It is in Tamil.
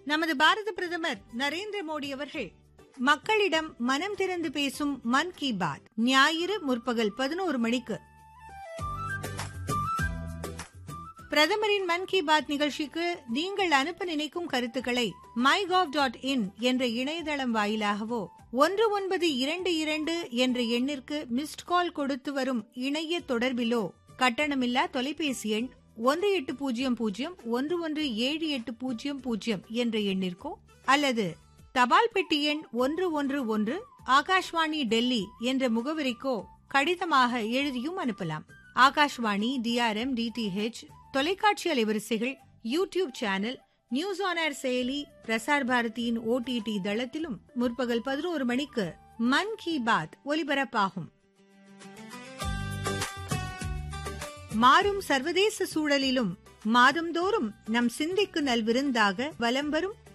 நமது பாரத பிரதமர் நரேந்திர மோடி அவர்கள் மக்களிடம் மனம் திறந்து பேசும் மன் கி பாத் ஞாயிறு முற்பகல் பதினோரு மணிக்கு பிரதமரின் மன் கி பாத் நிகழ்ச்சிக்கு நீங்கள் அனுப்ப நினைக்கும் கருத்துக்களை மை டாட் இன் என்ற இணையதளம் வாயிலாகவோ ஒன்று ஒன்பது இரண்டு இரண்டு என்ற எண்ணிற்கு மிஸ்ட் கால் கொடுத்து வரும் இணைய தொடர்பிலோ கட்டணமில்லா தொலைபேசி எண் ஒன்று எட்டு பூஜ்ஜியம் பூஜ்ஜியம் ஒன்று ஒன்று ஏழு எட்டு பூஜ்ஜியம் பூஜ்ஜியம் என்ற எண்ணிற்கோ அல்லது தபால் பெட்டி எண் ஒன்று ஒன்று ஒன்று ஆகாஷ்வாணி டெல்லி என்ற முகவரிக்கோ கடிதமாக எழுதியும் அனுப்பலாம் ஆகாஷ்வாணி டிஆர்எம் டிடிஹெச் தொலைக்காட்சி அலைவரிசைகள் YouTube channel news on air செயலி பிரசார் பாரதியின் ஓடிடி தளத்திலும் முற்பகல் பதினோரு மணிக்கு மன் கி பாத் ஒலிபரப்பாகும் மாறும் சர்வதேச சூழலிலும் மாதந்தோறும் நம் சிந்திக்கு நல்விருந்தாக வலம் வரும்